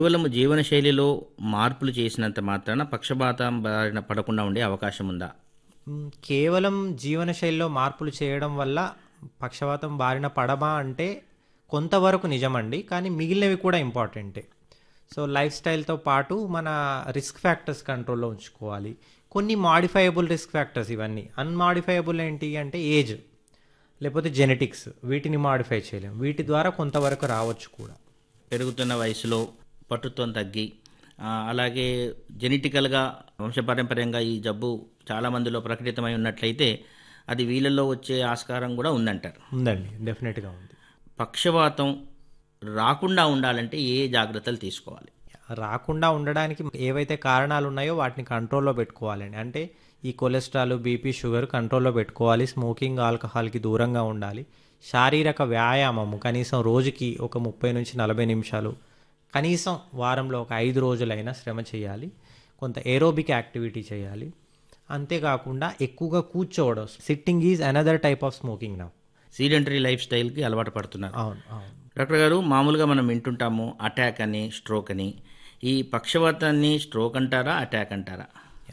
కేవలం జీవనశైలిలో మార్పులు చేసినంత మాత్రాన పక్షపాతం బారిన పడకుండా ఉండే అవకాశం ఉందా మ్, కేవలం జీవనశైలిలో మార్పులు చేయడం వల్ల పక్షవాతం బారిన పడమా అంటే కొంతవరకు నిజమండి కానీ మిగిలినవి కూడా ఇంపార్టెంటే సో లైఫ్ స్టైల్తో పాటు మన రిస్క్ ఫ్యాక్టర్స్ కంట్రోల్లో ఉంచుకోవాలి కొన్ని మాడిఫైయబుల్ రిస్క్ ఫ్యాక్టర్స్ ఇవన్నీ అన్మాడిఫైయబుల్ ఏంటి అంటే ఏజ్ లేకపోతే జెనెటిక్స్ వీటిని మాడిఫై చేయలేం వీటి ద్వారా కొంతవరకు రావచ్చు కూడా పెరుగుతున్న వయసులో పట్టుత్వం తగ్గి ఆ, అలాగే జెనెటికల్గా వంశపారంపర్యంగా ఈ జబ్బు చాలా మందిలో ప్రకటితమై ఉన్నట్లయితే అది వీళ్ళల్లో వచ్చే ఆస్కారం కూడా ఉందంటారు ఉందండి డెఫినెట్గా ఉంది పక్షవాతం రాకుండా ఉండాలంటే ఏ జాగ్రత్తలు తీసుకోవాలి రాకుండా ఉండడానికి ఏవైతే కారణాలు ఉన్నాయో వాటిని కంట్రోల్లో పెట్టుకోవాలండి అంటే ఈ కొలెస్ట్రాల్ బీపీ షుగర్ కంట్రోల్లో పెట్టుకోవాలి స్మోకింగ్ ఆల్కహాల్కి దూరంగా ఉండాలి శారీరక వ్యాయామము కనీసం రోజుకి ఒక ముప్పై నుంచి నలభై నిమిషాలు కనీసం వారంలో ఒక ఐదు రోజులైనా శ్రమ చేయాలి కొంత ఏరోబిక్ యాక్టివిటీ చేయాలి అంతేకాకుండా ఎక్కువగా కూర్చోవడం sitting is another type of smoking నా సీడెంటరీ లైఫ్ స్టైల్కి అలవాటు పడుతున్నారు అవును అవును డాక్టర్ గారు మామూలుగా మనం వింటుంటాము అటాక్ అని స్ట్రోక్ అని ఈ పక్షవాతాన్ని స్ట్రోక్ అంటారా అటాక్ అంటారా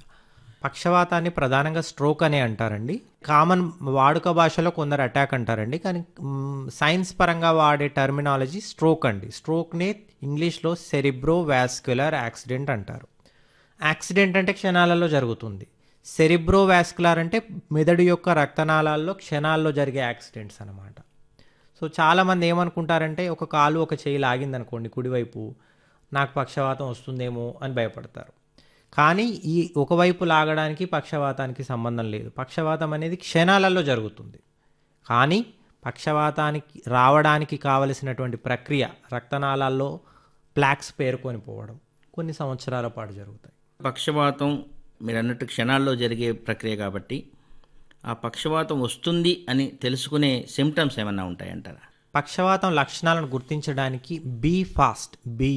పక్షవాతాన్ని ప్రధానంగా స్ట్రోక్ అనే అంటారండి కామన్ వాడుక భాషలో కొందరు అటాక్ అంటారండి కానీ మ్, సైన్స్ పరంగా వాడే టర్మినాలజీ స్ట్రోక్ అండి స్ట్రోక్నే ఇంగ్లీష్లో సెరిబ్రో వాస్క్యులర్ యాక్సిడెంట్ అంటారు యాక్సిడెంట్ అంటే క్షణాలలో జరుగుతుంది సెరిబ్రో వాస్కులర్ అంటే మెదడు యొక్క రక్తనాళాల్లో క్షణాల్లో జరిగే యాక్సిడెంట్స్ అన్నమాట సో చాలామంది ఏమనుకుంటారంటే ఒక కాలు ఒక చేయి లాగిందనుకోండి కుడివైపు నాకు పక్షవాతం వస్తుందేమో అని భయపడతారు కానీ ఈ ఒకవైపు లాగడానికి పక్షవాతానికి సంబంధం లేదు పక్షవాతం అనేది క్షణాలలో జరుగుతుంది కానీ పక్షవాతానికి రావడానికి కావలసినటువంటి ప్రక్రియ రక్తనాళాల్లో ప్లాక్స్ పేరుకొని పోవడం కొన్ని సంవత్సరాల పాటు జరుగుతాయి పక్షవాతం మీరు అన్నట్టు క్షణాల్లో జరిగే ప్రక్రియ కాబట్టి ఆ పక్షవాతం వస్తుంది అని తెలుసుకునే సిమ్టమ్స్ ఏమన్నా ఉంటాయంటారా పక్షవాతం లక్షణాలను గుర్తించడానికి బీ ఫాస్ట్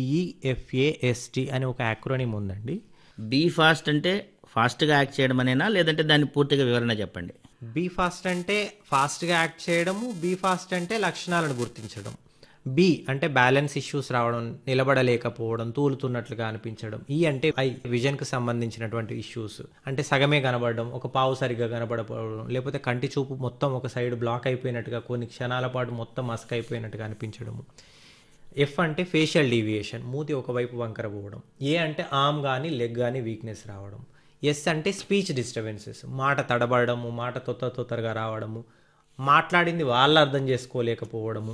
బిఈఎఫ్ఏఎస్టి అని ఒక యాక్రోనిమ్ ఉందండి బీ ఫాస్ట్ అంటే ఫాస్ట్గా యాక్ట్ చేయడం అనేనా లేదంటే దాన్ని పూర్తిగా వివరణ చెప్పండి బీ ఫాస్ట్ అంటే ఫాస్ట్గా యాక్ట్ చేయడము బీ ఫాస్ట్ అంటే లక్షణాలను గుర్తించడం బి అంటే బ్యాలెన్స్ ఇష్యూస్ రావడం నిలబడలేకపోవడం తూలుతున్నట్లుగా అనిపించడం ఈ అంటే ఐ విజన్కి సంబంధించినటువంటి ఇష్యూస్ అంటే సగమే కనబడడం ఒక పావు సరిగ్గా కనబడకపోవడం లేకపోతే కంటి చూపు మొత్తం ఒక సైడ్ బ్లాక్ అయిపోయినట్టుగా కొన్ని క్షణాల పాటు మొత్తం మస్క్ అయిపోయినట్టుగా అనిపించడము ఎఫ్ అంటే ఫేషియల్ డీవియేషన్ మూతి ఒకవైపు వంకర పోవడం ఏ అంటే ఆమ్ కానీ లెగ్ కానీ వీక్నెస్ రావడం ఎస్ అంటే స్పీచ్ డిస్టర్బెన్సెస్ మాట తడబడము మాట తొత్త తొత్తరగా రావడము మాట్లాడింది వాళ్ళు అర్థం చేసుకోలేకపోవడము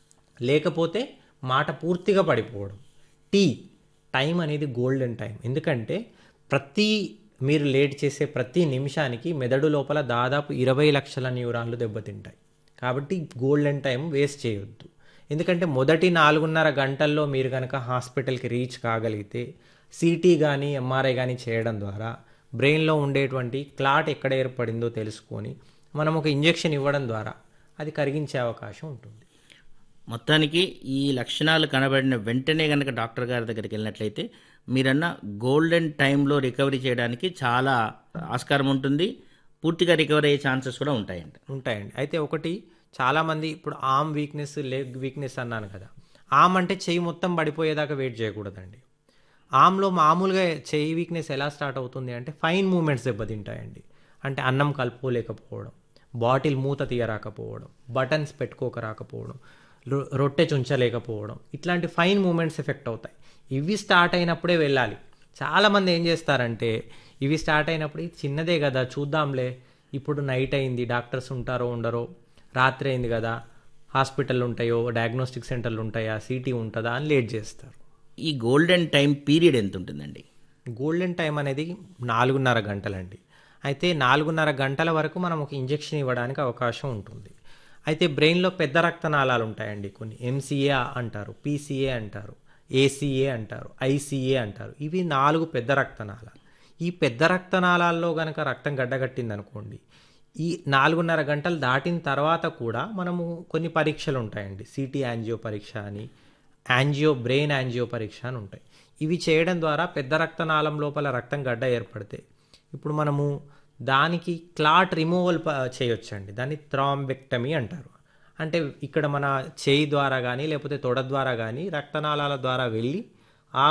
లేకపోతే మాట పూర్తిగా పడిపోవడం టీ టైం అనేది గోల్డెన్ టైం ఎందుకంటే ప్రతి మీరు లేట్ చేసే ప్రతి నిమిషానికి మెదడు లోపల దాదాపు ఇరవై లక్షల న్యూరాన్లు దెబ్బతింటాయి కాబట్టి గోల్డెన్ టైం వేస్ట్ చేయొద్దు ఎందుకంటే మొదటి నాలుగున్నర గంటల్లో మీరు కనుక హాస్పిటల్కి రీచ్ కాగలిగితే సిటీ కానీ ఎంఆర్ఐ కానీ చేయడం ద్వారా బ్రెయిన్లో ఉండేటువంటి క్లాట్ ఎక్కడ ఏర్పడిందో తెలుసుకొని మనం ఒక ఇంజెక్షన్ ఇవ్వడం ద్వారా అది కరిగించే అవకాశం ఉంటుంది మొత్తానికి ఈ లక్షణాలు కనబడిన వెంటనే కనుక డాక్టర్ గారి దగ్గరికి వెళ్ళినట్లయితే మీరన్న గోల్డెన్ టైంలో రికవరీ చేయడానికి చాలా ఆస్కారం ఉంటుంది పూర్తిగా రికవరీ అయ్యే ఛాన్సెస్ కూడా ఉంటాయంట ఉంటాయండి అయితే ఒకటి చాలామంది ఇప్పుడు ఆమ్ వీక్నెస్ లెగ్ వీక్నెస్ అన్నాను కదా ఆమ్ అంటే చెయ్యి మొత్తం పడిపోయేదాకా వెయిట్ చేయకూడదండి ఆమ్లో మామూలుగా చెయ్యి వీక్నెస్ ఎలా స్టార్ట్ అవుతుంది అంటే ఫైన్ మూమెంట్స్ దెబ్బతింటాయండి అంటే అన్నం కలుపుకోలేకపోవడం బాటిల్ మూత తీయరాకపోవడం బటన్స్ పెట్టుకోక రాకపోవడం రొ- రొట్టె చుంచలేకపోవడం ఇట్లాంటి ఫైన్ మూమెంట్స్ ఎఫెక్ట్ అవుతాయి ఇవి స్టార్ట్ అయినప్పుడే వెళ్ళాలి చాలామంది ఏం చేస్తారంటే ఇవి స్టార్ట్ అయినప్పుడు "ఇది చిన్నదే కదా చూద్దాంలే ఇప్పుడు నైట్ అయింది డాక్టర్స్ ఉంటారో ఉండరో రాత్రి అయింది కదా హాస్పిటల్ ఉంటాయో డయాగ్నోస్టిక్ సెంటర్లు ఉంటాయా సిటీ ఉంటుందా అని లేట్ చేస్తారు ఈ గోల్డెన్ టైం పీరియడ్ ఎంత ఉంటుందండి గోల్డెన్ టైం అనేది నాలుగున్నర గంటలండి అయితే నాలుగున్నర గంటల వరకు మనం ఒక ఇంజెక్షన్ ఇవ్వడానికి అవకాశం ఉంటుంది అయితే బ్రెయిన్లో పెద్ద రక్తనాళాలు ఉంటాయండి కొన్ని ఎంసీఏ అంటారు పీసీఏ అంటారు ఏసీఏ అంటారు ఐసీఏ అంటారు ఇవి నాలుగు పెద్ద రక్తనాళాలు ఈ పెద్ద రక్తనాళాల్లో కనుక రక్తం గడ్డగట్టింది అనుకోండి ఈ నాలుగున్నర గంటలు దాటిన తర్వాత కూడా మనము కొన్ని పరీక్షలు ఉంటాయండి సిటీ యాంజియో పరీక్ష అని యాంజియో బ్రెయిన్ యాంజియో పరీక్ష అని ఉంటాయి ఇవి చేయడం ద్వారా పెద్ద రక్తనాళం లోపల రక్తం గడ్డ ఏర్పడితే ఇప్పుడు మనము దానికి క్లాట్ రిమూవల్ చేయొచ్చండి దాన్ని థ్రాంబెక్టమీ అంటారు అంటే ఇక్కడ మన చేయి ద్వారా కానీ లేకపోతే తొడ ద్వారా కానీ రక్తనాళాల ద్వారా వెళ్ళి